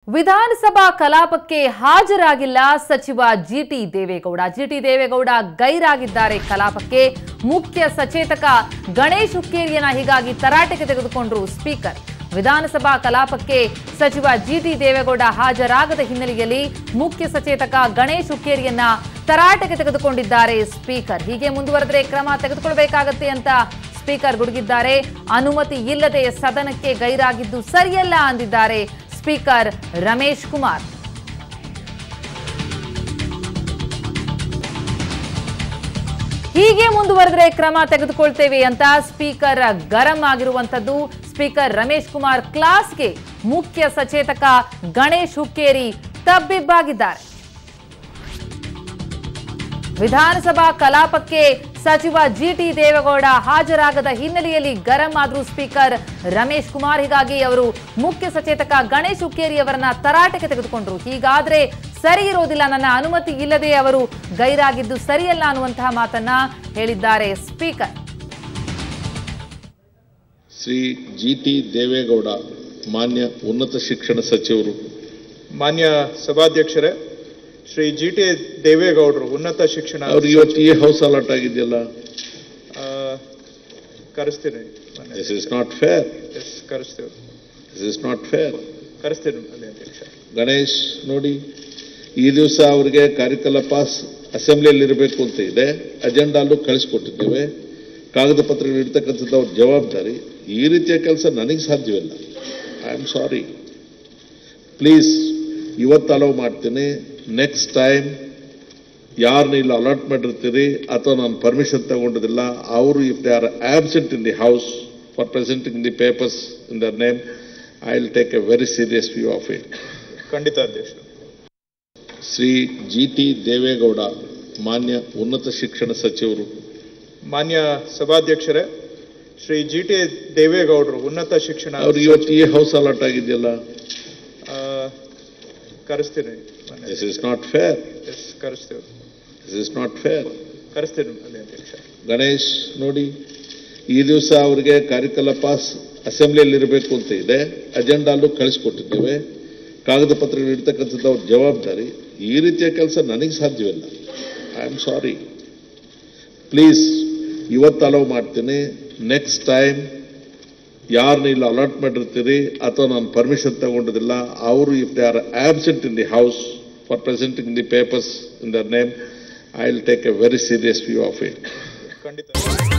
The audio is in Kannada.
ವಿಧಾನಸಭಾ ಕಲಾಪಕ್ಕೆ ಹಾಜರಾಗಿಲ್ಲ ಸಚಿವ ಜಿಟಿ ದೇವೇಗೌಡ ಜಿಟಿ ದೇವೇಗೌಡ ಗೈರಾಗಿದ್ದಾರೆ ಕಲಾಪಕ್ಕೆ ಮುಖ್ಯ ಸಚೇತಕ ಗಣೇಶ್ ಹುಕ್ಕೇರಿಯನ್ನ ಹೀಗಾಗಿ ತರಾಟೆಗೆ ತೆಗೆದುಕೊಂಡ್ರು ಸ್ಪೀಕರ್ ವಿಧಾನಸಭಾ ಕಲಾಪಕ್ಕೆ ಸಚಿವ ಜಿಟಿ ದೇವೇಗೌಡ ಹಾಜರಾಗದ ಹಿನ್ನೆಲೆಯಲ್ಲಿ ಮುಖ್ಯ ಸಚೇತಕ ಗಣೇಶ್ ಹುಕ್ಕೇರಿಯನ್ನ ತರಾಟೆಗೆ ತೆಗೆದುಕೊಂಡಿದ್ದಾರೆ ಸ್ಪೀಕರ್ ಹೀಗೆ ಮುಂದುವರೆದ್ರೆ ಕ್ರಮ ತೆಗೆದುಕೊಳ್ಬೇಕಾಗತ್ತೆ ಅಂತ ಸ್ಪೀಕರ್ ಗುಡುಗಿದ್ದಾರೆ ಅನುಮತಿ ಇಲ್ಲದೆ ಸದನಕ್ಕೆ ಗೈರಾಗಿದ್ದು ಸರಿಯಲ್ಲ ಅಂದಿದ್ದಾರೆ ಸ್ಪೀಕರ್ ರಮೇಶ್ ಕುಮಾರ್ ಹೀಗೆ ಮುಂದುವರೆದ್ರೆ ಕ್ರಮ ತೆಗೆದುಕೊಳ್ತೇವೆ ಅಂತ ಸ್ಪೀಕರ್ ಗರಂ ಆಗಿರುವಂತದ್ದು ಸ್ಪೀಕರ್ ರಮೇಶ್ ಕುಮಾರ್ ಕ್ಲಾಸ್ಗೆ ಮುಖ್ಯ ಸಚೇತಕ ಗಣೇಶ್ ಹುಕ್ಕೇರಿ ತಬ್ಬಿಬ್ಬಾಗಿದ್ದಾರೆ ವಿಧಾನಸಭಾ ಕಲಾಪಕ್ಕೆ ಸಚಿವ ಜಿಟಿ ದೇವೇಗೌಡ ಹಾಜರಾಗದ ಹಿನ್ನೆಲೆಯಲ್ಲಿ ಗರಂ ಆದ್ರು ಸ್ಪೀಕರ್ ರಮೇಶ್ ಕುಮಾರ್ ಹೀಗಾಗಿ ಅವರು ಮುಖ್ಯ ಸಚೇತಕ ಗಣೇಶ್ ಹುಕ್ಕೇರಿ ಅವರನ್ನ ತರಾಟೆಗೆ ತೆಗೆದುಕೊಂಡ್ರು ಹೀಗಾದ್ರೆ ಸರಿ ಇರೋದಿಲ್ಲ ನನ್ನ ಅನುಮತಿ ಇಲ್ಲದೆ ಅವರು ಗೈರಾಗಿದ್ದು ಸರಿಯಲ್ಲ ಅನ್ನುವಂತಹ ಮಾತನ್ನ ಹೇಳಿದ್ದಾರೆ speaker Shri G T Deve Gowda ಮಾನ್ಯ ಉನ್ನತ ಶಿಕ್ಷಣ ಸಚಿವರು ಮಾನ್ಯ ಸಭಾಧ್ಯಕ್ಷರೇ ಶ್ರೀ ಜಿ ಟಿ ದೇವೇಗೌಡರು ಉನ್ನತ ಶಿಕ್ಷಣ ಅವ್ರು ಇವತ್ತು ಈ ಹೌಸ್ ಅಲಾಟ್ ಆಗಿದೆಯಲ್ಲ ಆ, ಕರೆಸ್ತೀನಿ ಮಾನ್ಯ this is not fair yes ಕರೆಸ್ತೀವಿ ದಿಸ್ ಇಸ್ ನಾಟ್ ಫೇರ್ ಕರೆಸ್ತೀನಿ ಮಾನ್ಯ ಅಧ್ಯಕ್ಷ ಗಣೇಶ್ ನೋಡಿ ಈ ದಿವಸ ಅವರಿಗೆ ಕಾರ್ಯಕಲಾಪ ಅಸೆಂಬ್ಲಿಯಲ್ಲಿ ಇರಬೇಕು ಅಂತ ಇದೆ ಅಜೆಂಡಾಲ್ಲೂ ಕಳಿಸ್ಕೊಟ್ಟಿದ್ದೇವೆ ಕಾಗದ ಪತ್ರಗಳು ಇಡ್ತಕ್ಕಂಥದ್ದು ಅವ್ರ ಜವಾಬ್ದಾರಿ ಈ ರೀತಿಯ ಕೆಲಸ ನನಗೆ ಸಾಧ್ಯವಿಲ್ಲ ಐ ಆಮ್ ಸಾರಿ ಪ್ಲೀಸ್ ಇವತ್ತು ಅಲೋ ಮಾಡ್ತೀನಿ ನೆಕ್ಸ್ಟ್ ಟೈಮ್ ಯಾರನ್ನ ಇಲ್ಲಿ ಅಲಾಟ್ ಮಾಡಿರ್ತೀರಿ ಅಥವಾ ನಾನು ಪರ್ಮಿಷನ್ ತಗೊಂಡಿದ್ದಿಲ್ಲ ಅವರು if they are absent in the house for presenting the papers in their name I will take a very serious view of it ಖಂಡಿತ ಅಧ್ಯಕ್ಷ ಶ್ರೀ ಜಿ ಟಿ ದೇವೇಗೌಡ ಮಾನ್ಯ ಉನ್ನತ ಶಿಕ್ಷಣ ಸಚಿವರು ಮಾನ್ಯ ಸಭಾಧ್ಯಕ್ಷರೇ ಶ್ರೀ ಜಿ ಟಿ ದೇವೇಗೌಡರು ಉನ್ನತ ಶಿಕ್ಷಣ ಅವ್ರು ಇವತ್ತು ಈ ಹೌಸ್ ಅಲಾಟ್ ಆಗಿದೆಯಲ್ಲ ಆ, ಕರೆಸ್ತೀನಿ ಮಾನ್ಯ this is not fair yes ಕರೆಸ್ತೀವಿ ದಿಸ್ ಇಸ್ ನಾಟ್ ಫೇರ್ ಕರೆಸ್ತೀನಿ ಮಾನ್ಯ ಅಧ್ಯಕ್ಷ ಗಣೇಶ್ ನೋಡಿ ಈ ದಿವಸ ಅವರಿಗೆ ಕಾರ್ಯಕಲಾಪ ಅಸೆಂಬ್ಲಿಯಲ್ಲಿ ಇರಬೇಕು ಅಂತ ಇದೆ ಅಜೆಂಡಾಲ್ಲೂ ಕಳಿಸ್ಕೊಟ್ಟಿದ್ದೇವೆ ಕಾಗದ ಪತ್ರಗಳು ಇಡ್ತಕ್ಕಂಥದ್ದು ಅವ್ರ ಜವಾಬ್ದಾರಿ ಈ ರೀತಿಯ ಕೆಲಸ ನನಗೆ ಸಾಧ್ಯವಿಲ್ಲ ಐ ಆಮ್ ಸಾರಿ ಪ್ಲೀಸ್ ಇವತ್ತು ಅಲೋ ಮಾಡ್ತೀನಿ ನೆಕ್ಸ್ಟ್ ಟೈಮ್ ಯಾರನ್ನ ಇಲ್ಲಿ ಅಲಾಟ್ ಮಾಡಿರ್ತೀರಿ ಅಥವಾ ನಾನು ಪರ್ಮಿಷನ್ ತಗೊಂಡಿದ್ದಿಲ್ಲ ಅವರು if they are absent in the house for presenting the papers in their name I will take a very serious view of it ಖಂಡಿತ